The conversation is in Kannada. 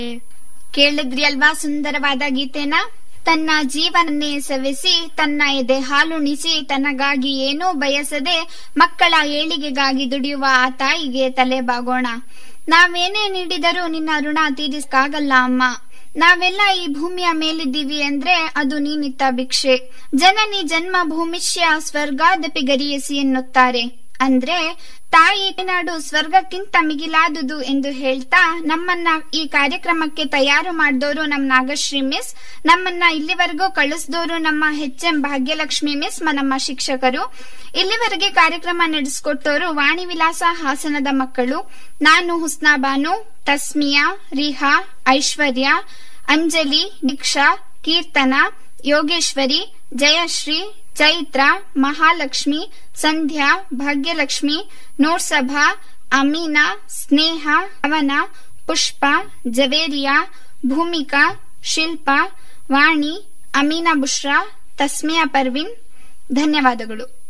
ಕೇಳಿದ್ರಿ ಅಲ್ವಾ ಸುಂದರವಾದ ಗೀತೆನ ತನ್ನ ಜೀವನನ್ನೇ ಸವೆಸಿ ತನ್ನ ಎದೆ ಹಾಲುಣಿಸಿ ತನಗಾಗಿ ಏನೂ ಬಯಸದೆ ಮಕ್ಕಳ ಏಳಿಗೆಗಾಗಿ ದುಡಿಯುವ ಆ ತಾಯಿಗೆ ತಲೆ ಬಾಗೋಣ ನಾವೇನೇ ನೀಡಿದರೂ ನಿನ್ನ ಋಣ ತೀರಿಸಕ್ಕಾಗಲ್ಲ ಅಮ್ಮ ನಾವೆಲ್ಲ ಈ ಭೂಮಿಯ ಮೇಲಿದ್ದೀವಿ ಅಂದ್ರೆ ಅದು ನೀನಿತ್ತ ಭಿಕ್ಷೆ ಜನನಿ ಜನ್ಮ ಭೂಮಿಷ್ಯ ಸ್ವರ್ಗಾದಪಿ ಗರಿಯಸಿ ಎನ್ನುತ್ತಾರೆ ಅಂದ್ರೆ ತಾಯಿ ನಾಡು ಸ್ವರ್ಗಕ್ಕಿಂತ ಮಿಗಿಲಾದುದು ಎಂದು ಹೇಳ್ತಾ ನಮ್ಮನ್ನ ಈ ಕಾರ್ಯಕ್ರಮಕ್ಕೆ ತಯಾರು ಮಾಡಿದವರು ನಮ್ಮ ನಾಗಶ್ರೀ ಮಿಸ್ ನಮ್ಮನ್ನ ಇಲ್ಲಿವರೆಗೂ ಕಳಿಸಿದವರು ನಮ್ಮ ಎಚ್ ಎಂ ಭಾಗ್ಯಲಕ್ಷ್ಮಿ ಮಿಸ್ ಮ- ನಮ್ಮ ಶಿಕ್ಷಕರು ಇಲ್ಲಿವರೆಗೆ ಕಾರ್ಯಕ್ರಮ ನಡೆಸಿಕೊಟ್ಟವರು ವಾಣಿ ವಿಲಾಸ ಹಾಸನದ ಮಕ್ಕಳು ನಾನು ಹುಸ್ನಾ ಬಾನು ತಸ್ಮಿಯಾ ರಿಹಾ ಐಶ್ವರ್ಯ ಅಂಜಲಿ ದೀಕ್ಷಾ ಕೀರ್ತನ ಯೋಗೇಶ್ವರಿ ಜಯಶ್ರೀ ಚೈತ್ರ ಮಹಾಲಕ್ಷ್ಮಿ ಸಂಧ್ಯಾ ಭಾಗ್ಯಲಕ್ಷ್ಮಿ ನೋಡ್ಸಭಾ ಅಮೀನಾ ಸ್ನೇಹ ಅವನ ಪುಷ್ಪ ಜವೇರಿಯಾ ಭೂಮಿಕಾ ಶಿಲ್ಪಾ ವಾಣಿ ಅಮೀನಾ ಬುಷ್ರಾ ತಸ್ಮಿಯಾ ಪರ್ವಿನ್ ಧನ್ಯವಾದಗಳು